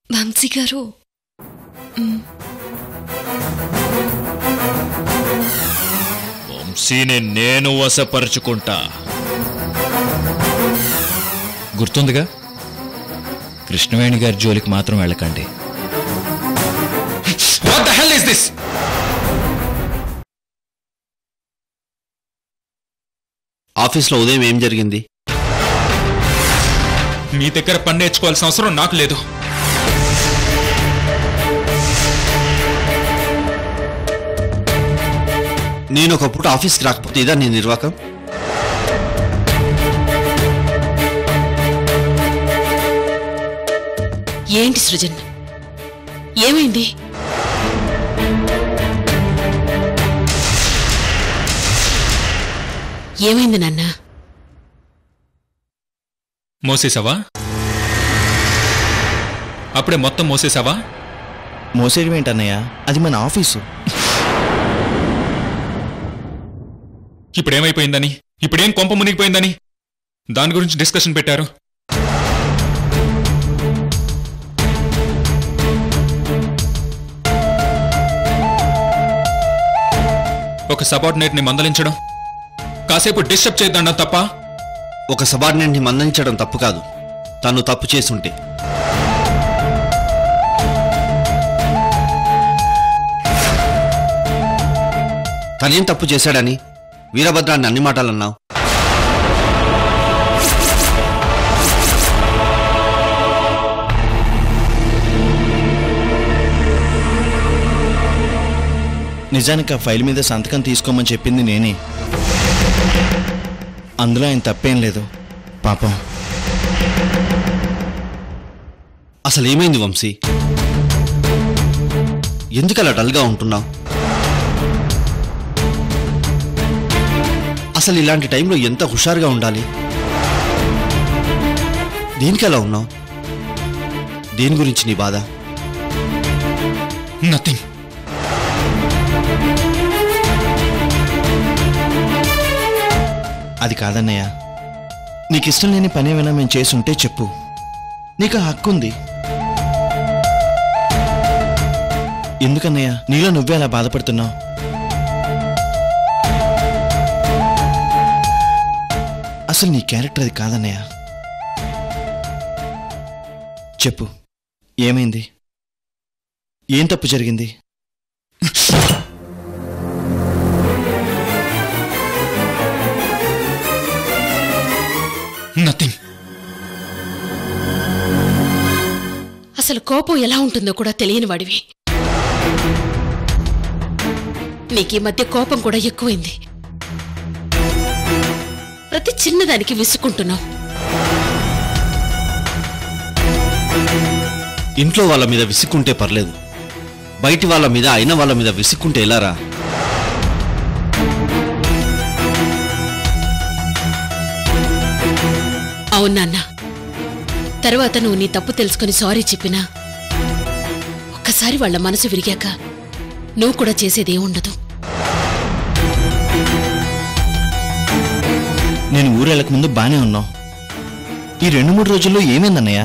వంశీ గారు మ్, వంశీని నేను వశపరుచుకుంటా గుర్తుందిగా కృష్ణవేణి గారి జోలికి మాత్రం వెళ్ళకండి what the hell is this ఆఫీస్లో ఉదయం ఏం జరిగింది మీ దగ్గర పని నేర్చుకోవాల్సిన అవసరం నాకు లేదు నేను ఒక పూట ఆఫీస్కి రాకపోతే ఇదా నీ నిర్వాకం ఏంటి సృజన్ ఏమైంది ఏమైంది నాన్న మోసేసావా అప్పుడే మొత్తం మోసేసావా మోసేయడం ఏంటన్నయ్య అది మన ఆఫీసు ఇప్పుడేమైపోయిందని ఇప్పుడేం కొంప మునిగిపోయిందని దాని గురించి డిస్కషన్ పెట్టారు ఒక సబార్డినేట్ని మందలించడం కాసేపు డిస్టర్బ్ చేద్దాం తప్ప ఒక సబార్డినేట్ని మందలించడం తప్పు కాదు తను తప్పు చేసుంటే తనేం తప్పు చేశాడని వీరభద్రాన్ని అన్ని మాటలన్నావు నిజానికి ఆ ఫైల్ మీద సంతకం తీసుకోమని చెప్పింది నేనే అందులో ఆయన తప్పేం లేదు పాపం అసలు ఏమైంది వంశీ ఎందుకు అలా డల్గా ఉంటున్నావు అసలు ఇలాంటి టైంలో ఎంత హుషారుగా ఉండాలి దేనికి అలా ఉన్నావు దేని గురించి నీ బాధ నథింగ్ అది కాదన్నయ్య నీకు ఇష్టం లేని పని ఏమైనా మేము చేసుంటే చెప్పు నీకు ఆ హక్కు ఉంది ఎందుకన్నయ్య నీలో నువ్వే అలా బాధపడుతున్నావు అసలు నీ క్యారెక్టర్ అది కాదన్నయ్య చెప్పు ఏమైంది ఏం తప్పు జరిగింది నథింగ్ అసలు కోపం ఎలా ఉంటుందో కూడా తెలియని వాడివి నీకు ఈ మధ్య కోపం కూడా ఎక్కువైంది ప్రతి చిన్నదానికి విసుక్కుంటున్నావు ఇంట్లో వాళ్ళ మీద విసుక్కుంటే పర్లేదు బయటి వాళ్ళ మీద అయిన వాళ్ళ మీద విసుక్కుంటే ఎలారా అవునాన్న తర్వాత నువ్వు నీ తప్పు తెలుసుకుని సారీ చెప్పినా ఒక్కసారి వాళ్ళ మనసు విరిగాక నువ్వు కూడా చేసేదే ఉండదు నేను ఊరెళ్ళక ముందు బానే ఉన్నావు ఈ రెండు మూడు రోజుల్లో ఏమైందన్నయ్య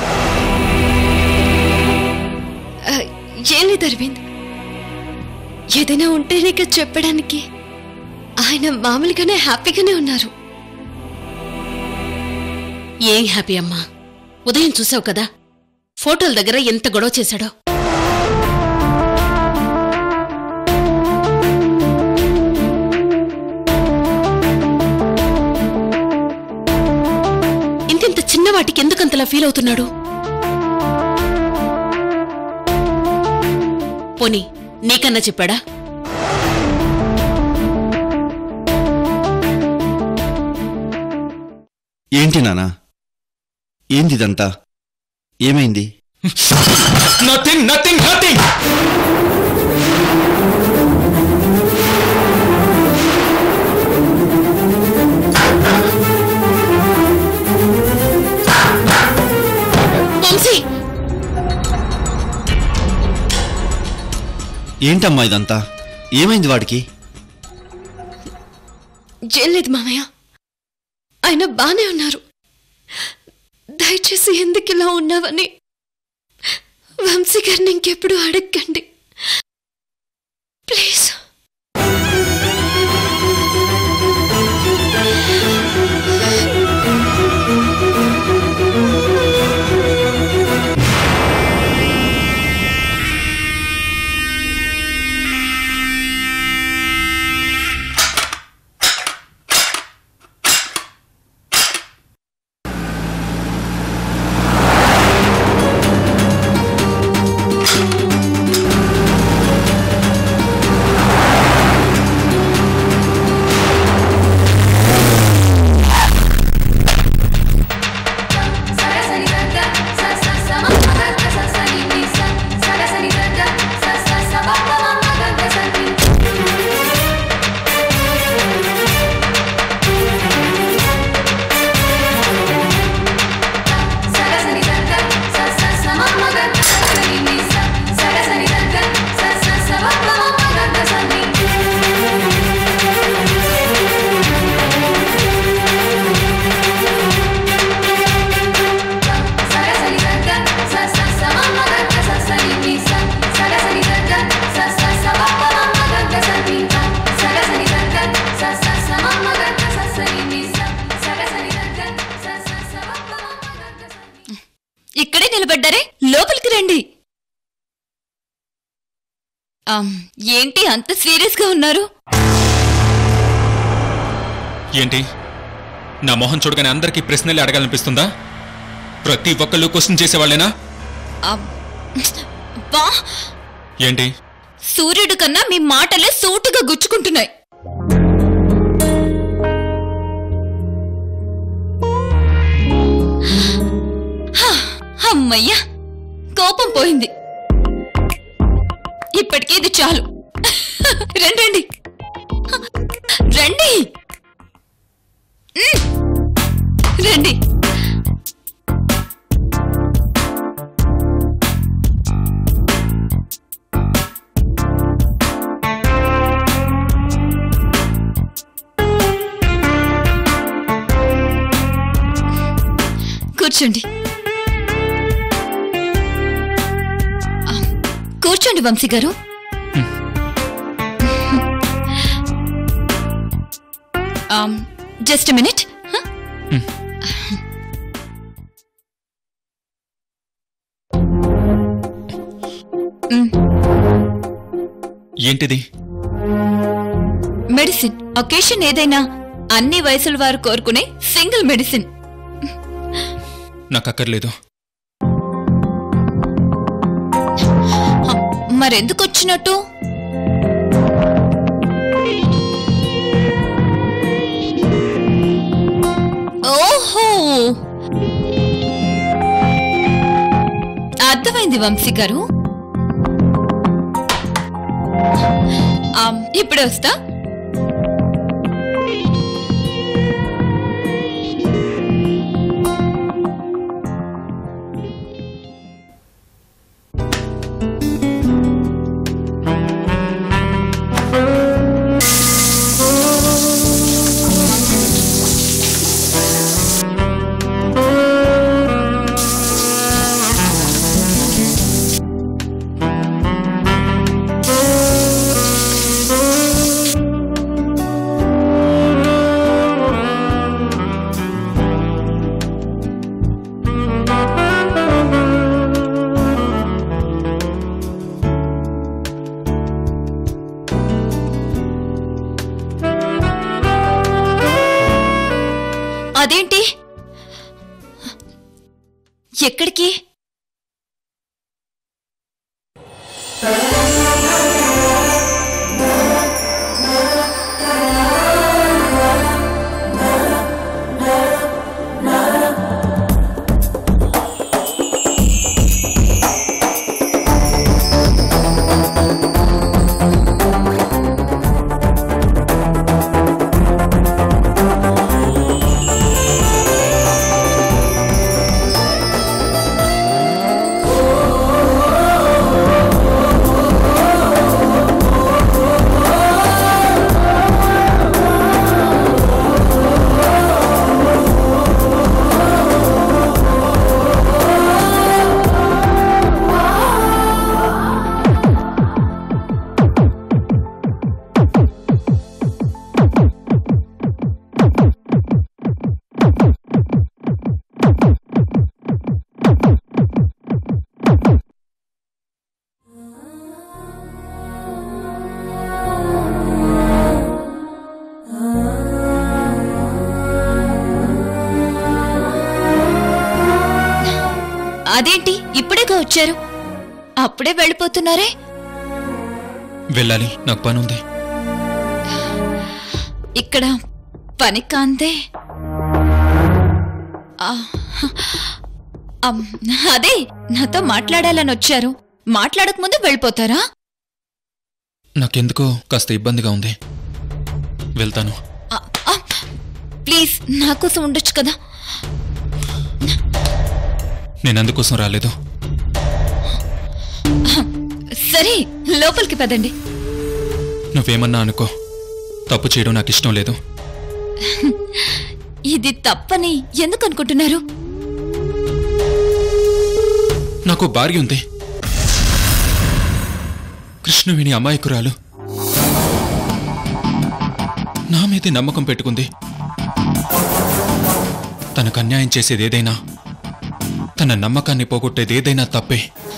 ఆ, ఏం లేదు అరవింద్ ఏదైనా ఉంటే నీకు చెప్పడానికి ఆయన మామూలుగానే హ్యాపీగానే ఉన్నారు ఏం హ్యాపీ అమ్మా ఉదయం చూసావు కదా ఫోటోల దగ్గర ఎంత గొడవ చేశాడో ఇంతింత చిన్న వాటికి ఎందుకంతలా ఫీల్ అవుతున్నాడు పోనీ నీకన్నా చెప్పాడా ఏంటి నానా ఏంది ఇదంతా ఏమైంది నథింగ్ నథింగ్ నథింగ్ వంశీ ఏంటమ్మా ఇదంతా ఏమైంది వాడికి ఏం లేదు మామయ్య ఆయన బానే ఉన్నారు దయచేసి ఎందుకు ఇలా ఉన్నావని వంశీ గారిని ఇంకెప్పుడు అడగండి ప్లీజ్ ఇక్కడే నిలబడ్డారే లోపలికి రండి ఆమ్, ఏంటి అంత సీరియస్ గా ఉన్నారు ఏంటి నా మొహం చూడగానే అందరికీ ప్రశ్నలు అడగాలనిపిస్తుందా ప్రతి ఒక్కళ్ళు క్వశ్చన్ చేసేవాళ్ళేనా అబ్, బా ఏంటి సూర్యుడు కన్నా మీ మాటలే సూటుగా గుచ్చుకుంటున్నాయి హా, అమ్మయ్యా కోపం పోయింది ఇప్పటికే ఇది చాలు రండి రండి రండి మ్, రండి కూర్చోండి ఆ, కూర్చోండి వంశీ గారు జస్ట్ మినిట్ ఏంటిది మెడిసిన్ ఒకేషన్ ఏదైనా అన్ని వయసుల వారు కోరుకునే సింగిల్ మెడిసిన్ నాకు అక్కర్లేదు మరెందుకు వచ్చినట్టు ఓహో అర్థమైంది వంశీ గారు ఆమ్, ఇప్పుడే వస్తా అదేంటి ఎక్కడికి అదేంటి ఇప్పుడేగా వచ్చారు అప్పుడే వెళ్ళిపోతున్నారే వెళ్ళాలి నాకు పని ఉంది ఇక్కడ పని కాంతే ఆ, అమ్, అదే నాతో మాట్లాడాలని వచ్చారు మాట్లాడక ముందు వెళ్ళిపోతారా నాకెందుకో కాస్త ఇబ్బందిగా ఉంది వెళ్తాను ఆ, ఆ, ప్లీజ్ నా కోసం ఉండొచ్చు కదా నేను అందుకోసం రాలేదు సరే లోపలికి పదండి నువ్వేమన్నా అనుకో తప్పు చేయడం నాకు ఇష్టం లేదు ఇది తప్పని ఎందుకు అనుకుంటున్నారు నాకు భార్య ఉంది కృష్ణవేణి అమాయకురాలు నా మీదే నమ్మకం పెట్టుకుంది తనకు అన్యాయం చేసేది ఏదైనా తన నమ్మకాన్ని పోగొట్టేది ఏదైనా తప్పే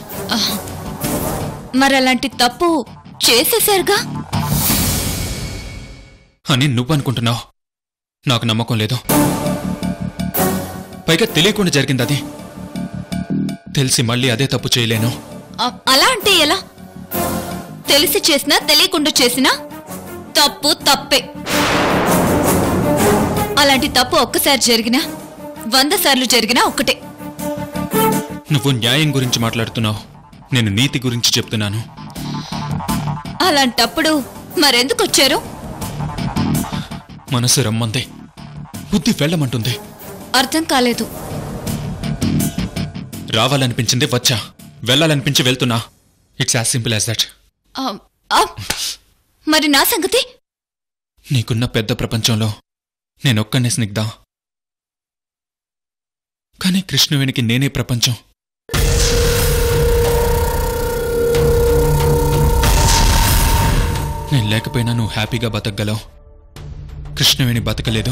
మరలాంటి తప్పు చేసేశారుగా అని నువ్వు అనుకుంటున్నావు నాకు నమ్మకం లేదు పైగా తెలియకుండా జరిగింది అది తెలిసి మళ్ళీ అదే తప్పు చేయలేను అ- అలా అంటే ఎలా తెలిసి చేసినా తెలియకుండా చేసినా తప్పు తప్పే అలాంటి తప్పు ఒక్కసారి జరిగినా వంద సార్లు జరిగినా ఒక్కటే నువ్వు న్యాయం గురించి మాట్లాడుతున్నావు నేను నీతి గురించి చెప్తున్నాను అలాంటప్పుడు మరెందుకు వచ్చారు మనసు రమ్మంది బుద్ధి వెళ్ళమంటుంది అర్థం కాలేదు రావాలనిపించింది వచ్చా వెళ్ళాలనిపించి వెళ్తున్నా it's as simple as that ఆ, ఆ, మరి నా సంగతి నీకున్న పెద్ద ప్రపంచంలో నేనొక్కనే స్నిగ్ధ కానీ కృష్ణవేణికి నేనే ప్రపంచం నేను లేకపోయినా నువ్వు హ్యాపీగా బతకగలవు కృష్ణవేణి బతకలేదు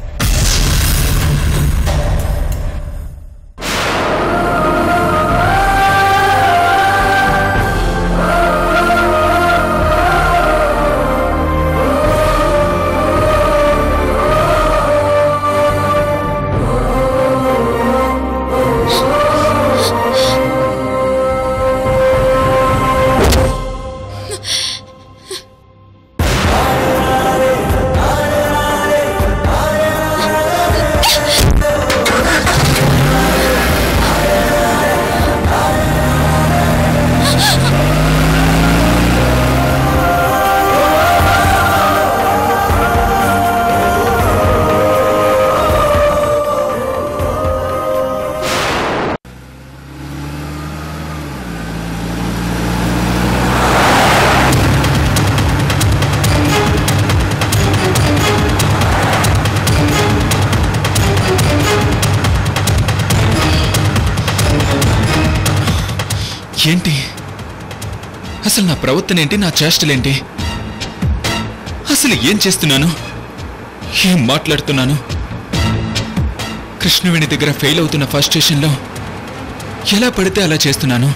ఏంటి అసలు నా ప్రవర్తన ఏంటి నా చేష్టలేంటి అసలు ఏం చేస్తున్నాను ఏం మాట్లాడుతున్నాను కృష్ణవేణి దగ్గర ఫెయిల్ అవుతున్న ఫస్ట్ స్టేషన్లో ఎలా పడితే అలా చేస్తున్నాను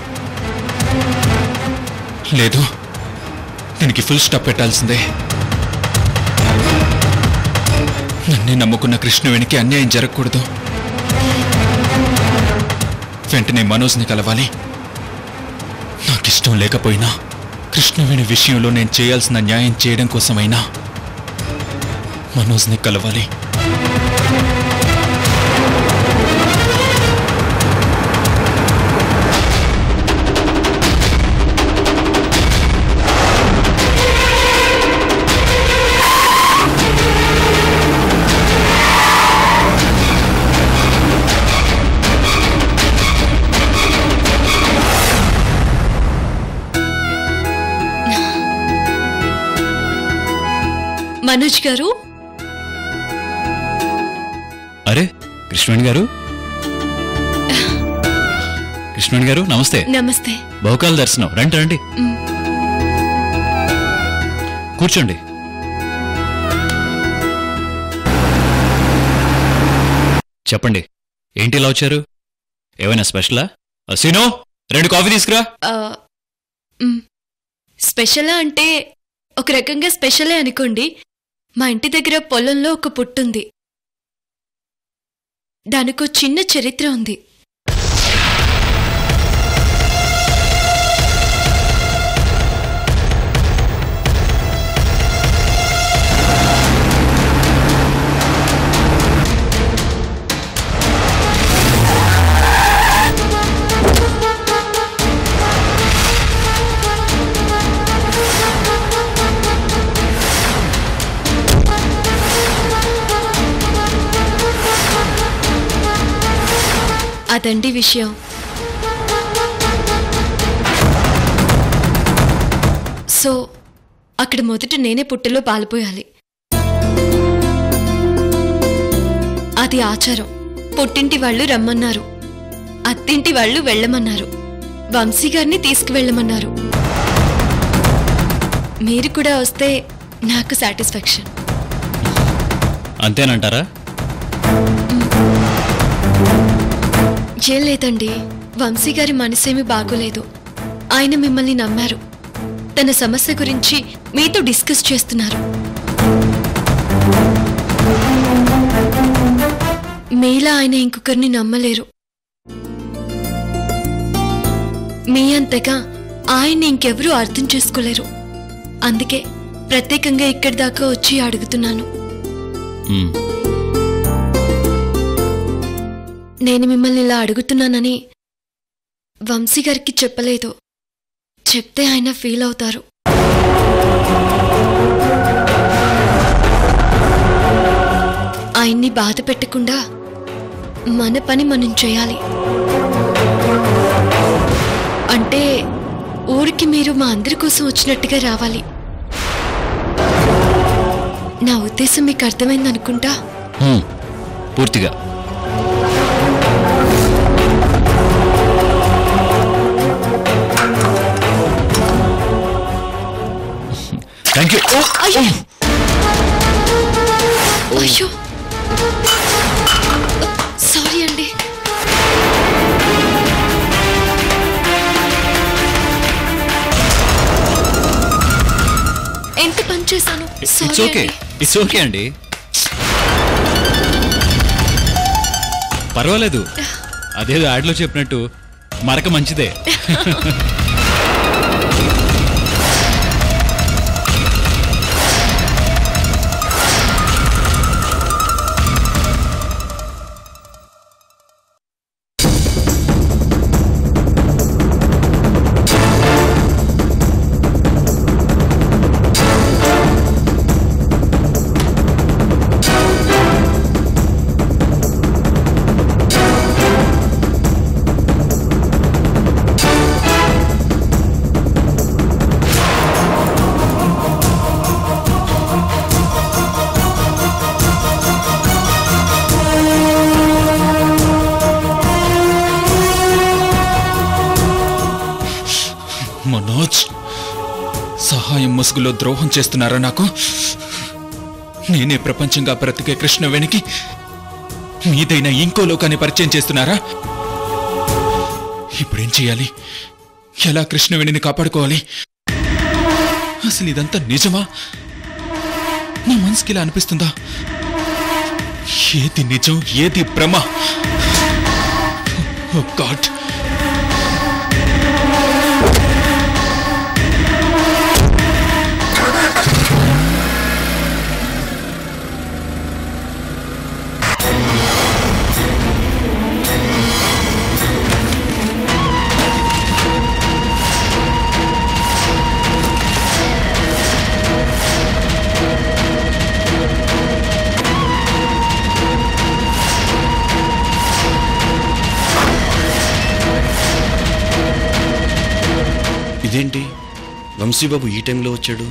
లేదు దీనికి ఫుల్ స్టాప్ పెట్టాల్సిందే నన్నే నమ్ముకున్న కృష్ణవేణికి అన్యాయం జరగకూడదు వెంటనే మనోజ్ని కలవాలి నాకిష్టం లేకపోయినా కృష్ణవేణి విషయంలో నేను చేయాల్సిన న్యాయం చేయడం కోసమైనా మనోజ్ని కలవాలి మనోజ్ గారు అరే కృష్ణవేణి గారు కృష్ణవేణి గారు నమస్తే నమస్తే బహుకాల దర్శనం రండి రండి కూర్చోండి చెప్పండి ఏంటి ఇలా వచ్చారు ఏమైనా స్పెషలా సీనో రెండు కాఫీ తీసుకురా ఆ, మ్, స్పెషలా అంటే ఒక రకంగా స్పెషలే అనుకోండి మా ఇంటి దగ్గర పొలంలో ఒక పుట్టుంది దానికో చిన్న చరిత్ర ఉంది అదండి విషయం సో అక్కడ మొదట నేనే పుట్టలో పాలిపోయాలి అది ఆచారం పుట్టింటి వాళ్ళు రమ్మన్నారు అత్తింటి వాళ్ళు వెళ్ళమన్నారు వంశీ గారిని తీసుకువెళ్ళమన్నారు మీరు కూడా వస్తే నాకు సాటిస్ఫాక్షన్ అంతేనంటారా ఏం లేదండి వంశీ గారి మనసేమీ బాగోలేదు ఆయన మిమ్మల్ని నమ్మారు తన సమస్య గురించి మీతో డిస్కస్ చేస్తున్నారు మీలా ఆయన ఇంకొకరిని నమ్మలేరు మీ అంతగా ఆయన్ని ఇంకెవరూ అర్థం చేసుకోలేరు అందుకే ప్రత్యేకంగా ఇక్కడి దాకా వచ్చి అడుగుతున్నాను మ్మ్. నేను మిమ్మల్ని ఇలా అడుగుతున్నానని వంశీ గారికి చెప్పలేదు చెప్తే ఆయన ఫీల్ అవుతారు ఆయన్ని బాధ పెట్టకుండా మన పని మనం చేయాలి అంటే ఊరికి మీరు మా అందరి కోసం వచ్చినట్టుగా రావాలి నా ఉద్దేశం మీకు అర్థమైందనుకుంటా మ్మ్. పూర్తిగా థ్యాంక్ యూ అయ్యో అయ్యో సారీ అండి ఎంత పని చేశాను ఇట్స్ సారీ ఓకే అండి ఇట్స్ ఓకే అండి పర్వాలేదు అదేదో యాడ్లో చెప్పినట్టు మరక మంచిదే మనోజ్ సహాయం ముసుగులో ద్రోహం చేస్తున్నారా నాకు నేనే ప్రపంచంగా బ్రతికే కృష్ణవేణికి మీదైన ఇంకో లోకాన్ని పరిచయం చేస్తున్నారా ఇప్పుడేం చేయాలి ఎలా కృష్ణవేణిని కాపాడుకోవాలి అసలు ఇదంతా నిజమా నా మనసుకి ఇలా అనిపిస్తుందా ఏది నిజం ఏది భ్రమ గాడ్ ఇదేంటి వంశీబాబు ఈ టైంలో వచ్చాడు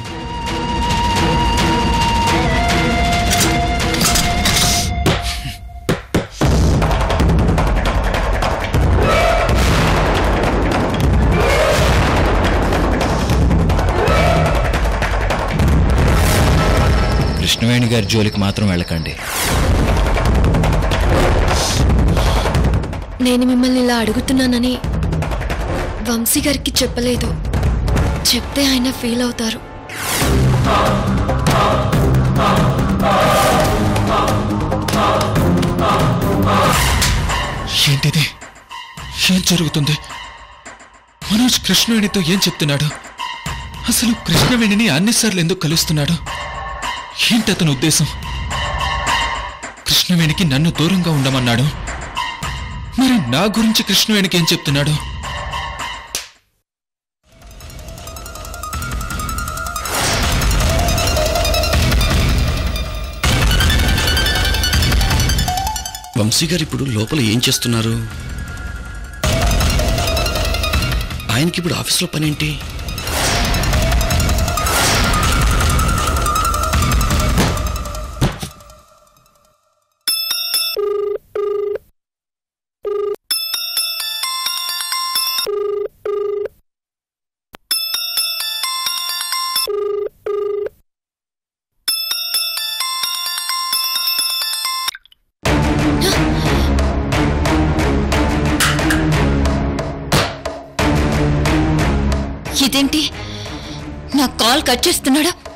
కృష్ణవేణి గారి జోలికి మాత్రం వెళ్ళకండి నేను మిమ్మల్ని ఇలా అడుగుతున్నానని వంశీ గారికి చెప్పలేదు చెప్తే ఆయన ఫీల్ అవుతారు ఏంటిది ఏం జరుగుతుంది మనోజ్ కృష్ణవేణితో ఏం చెప్తున్నాడు అసలు కృష్ణవేణిని అన్నిసార్లు ఎందుకు కలుస్తున్నాడు ఏంటి అతని ఉద్దేశం కృష్ణవేణికి నన్ను దూరంగా ఉండమన్నాడు మరి నా గురించి కృష్ణవేణికి ఏం చెప్తున్నాడు వంశీ గారు ఇప్పుడు లోపల ఏం చేస్తున్నారు ఆయనకి ఇప్పుడు ఆఫీస్లో పని ఏంటి ఇదేంటి నా కాల్ కట్ చేస్తున్నాడా